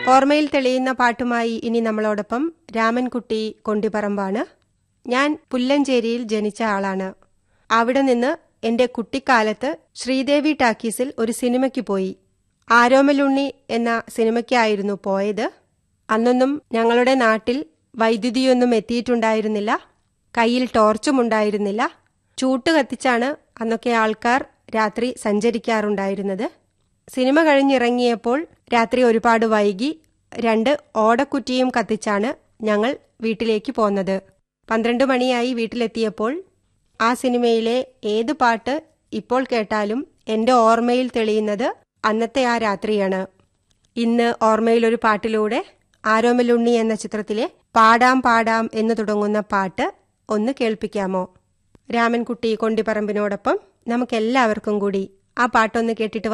ഓർമ്മയിൽ തെളിയുന്ന പാട്ടുമായി ഇനി നമ്മളോടൊപ്പം രാമൻകുട്ടി കൊണ്ടിപ്പറമ്പാണ് ഞാൻ പുല്ലഞ്ചേരിയിൽ ജനിച്ച ആളാണ് അവിടെ നിന്ന് എന്റെ കുട്ടിക്കാലത്ത് ശ്രീദേവി ടാക്കീസിൽ ഒരു സിനിമയ്ക്ക് പോയി ആരോമലുണ്ണി എന്ന സിനിമയ്ക്കായിരുന്നു പോയത് അന്നൊന്നും ഞങ്ങളുടെ നാട്ടിൽ വൈദ്യുതിയൊന്നും എത്തിയിട്ടുണ്ടായിരുന്നില്ല കയ്യിൽ ടോർച്ചും ഉണ്ടായിരുന്നില്ല ചൂട്ട് കത്തിച്ചാണ് അന്നൊക്കെ ആൾക്കാർ രാത്രി സഞ്ചരിക്കാറുണ്ടായിരുന്നത് സിനിമ കഴിഞ്ഞിറങ്ങിയപ്പോൾ രാത്രി ഒരുപാട് വൈകി രണ്ട് ഓടക്കുറ്റിയും കത്തിച്ചാണ് ഞങ്ങൾ വീട്ടിലേക്ക് പോന്നത് പന്ത്രണ്ട് മണിയായി വീട്ടിലെത്തിയപ്പോൾ ആ സിനിമയിലെ ഏത് പാട്ട് ഇപ്പോൾ കേട്ടാലും എന്റെ ഓർമ്മയിൽ തെളിയുന്നത് അന്നത്തെ ആ രാത്രിയാണ് ഇന്ന് ഓർമ്മയിൽ ഒരു പാട്ടിലൂടെ ആരോമലുണ്ണി എന്ന ചിത്രത്തിലെ പാടാം പാടാം എന്ന് തുടങ്ങുന്ന പാട്ട് ഒന്ന് കേൾപ്പിക്കാമോ രാമൻകുട്ടി കൊണ്ടിപ്പറമ്പിനോടൊപ്പം നമുക്കെല്ലാവർക്കും കൂടി ആ പാട്ടൊന്ന് കേട്ടിട്ട്